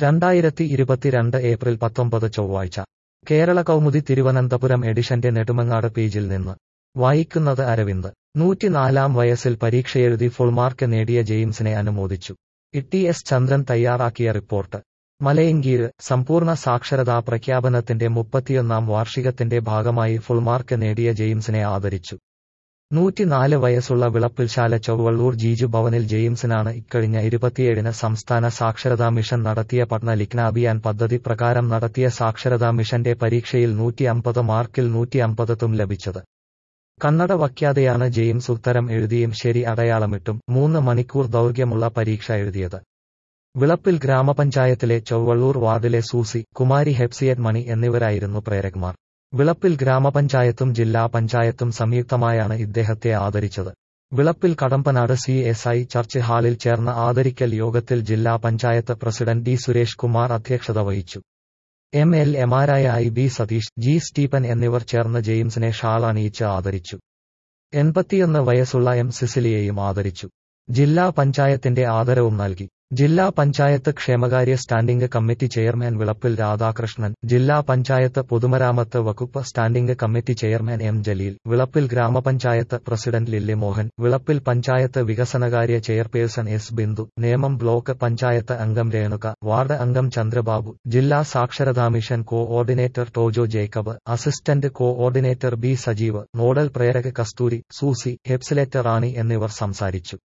രണ്ടായിരത്തി ഇരുപത്തിരണ്ട് ഏപ്രിൽ പത്തൊമ്പത് ചൊവ്വാഴ്ച കേരള കൗമുദി തിരുവനന്തപുരം എഡിഷന്റെ നെടുമങ്ങാട് പേജിൽ നിന്ന് വായിക്കുന്നത് അരവിന്ദ് നൂറ്റിനാലാം വയസ്സിൽ പരീക്ഷയെഴുതി ഫുൾമാർക്ക് നേടിയ ജെയിംസിനെ അനുമോദിച്ചു ഇ എസ് ചന്ദ്രൻ തയ്യാറാക്കിയ റിപ്പോർട്ട് മലയങ്കീര് സമ്പൂർണ്ണ സാക്ഷരതാ പ്രഖ്യാപനത്തിന്റെ മുപ്പത്തിയൊന്നാം വാർഷികത്തിന്റെ ഭാഗമായി ഫുൾമാർക്ക് നേടിയ ജെയിംസിനെ ആദരിച്ചു നൂറ്റിനാല് വയസ്സുള്ള വിളപ്പിൽശാല ചൊവ്വള്ളൂർ ജീജു ഭവനിൽ ജെയിംസിനാണ് ഇക്കഴിഞ്ഞ ഇരുപത്തിയേഴിന് സംസ്ഥാന സാക്ഷരതാ മിഷൻ നടത്തിയ പഠന ലിഖ്ന അഭിയാൻ പദ്ധതി പ്രകാരം നടത്തിയ സാക്ഷരതാ മിഷന്റെ പരീക്ഷയിൽ നൂറ്റി അമ്പത് മാർക്കിൽ നൂറ്റി അമ്പതും ലഭിച്ചത് കന്നഡ വയ്ക്കാതെയാണ് ജെയിംസ് ഉത്തരം എഴുതിയും ശരി അടയാളമിട്ടും മൂന്ന് മണിക്കൂർ ദൈർഘ്യമുള്ള പരീക്ഷ എഴുതിയത് വിളപ്പിൽ ഗ്രാമപഞ്ചായത്തിലെ ചൊവ്വള്ളൂർ വാർഡിലെ സൂസി കുമാരി ഹെപ്സിയറ്റ് മണി എന്നിവരായിരുന്നു പ്രേരകമാർ വിളപ്പിൽ ഗ്രാമപഞ്ചായത്തും ജില്ലാ പഞ്ചായത്തും സംയുക്തമായാണ് ഇദ്ദേഹത്തെ ആദരിച്ചത് Vilappil Kadampanad C S I church ഹാളിൽ ചേർന്ന ആദരിക്കൽ യോഗത്തിൽ ജില്ലാ പഞ്ചായത്ത് പ്രസിഡന്റ് ഡി സുരേഷ് കുമാർ അധ്യക്ഷത വഹിച്ചു എം എൽ എമാരായ I B Satheesh G Stephen എന്നിവർ ചേർന്ന് ജെയിംസിനെ ഷാൾ അണിയിച്ച് ആദരിച്ചു എൺപത്തിയൊന്ന് വയസ്സുള്ള എം സിസിലിയെയും ആദരിച്ചു ജില്ലാ പഞ്ചായത്തിന്റെ ആദരവും നൽകി ജില്ലാ പഞ്ചായത്ത് ക്ഷേമകാര്യ standing committee chairman Vilappil Radhakrishnan ജില്ലാ പഞ്ചായത്ത് പൊതുമരാമത്ത് വകുപ്പ് standing committee chairman M Jaleel Vilappil ഗ്രാമപഞ്ചായത്ത് പ്രസിഡന്റ് ലില്ലി മോഹൻ വിളപ്പിൽ പഞ്ചായത്ത് വികസനകാര്യ chairperson S Bindu Nemam block panchayat അംഗം രേണുക വാർഡ് അംഗം ചന്ദ്രബാബു ജില്ലാ സാക്ഷരതാ mission coordinator Tojo Jacob assistant coordinator B Sajeev nodal പ്രേരക കസ്തൂരി സൂസി ഹെപ്സിലേറ്റർ റാണി എന്നിവർ സംസാരിച്ചു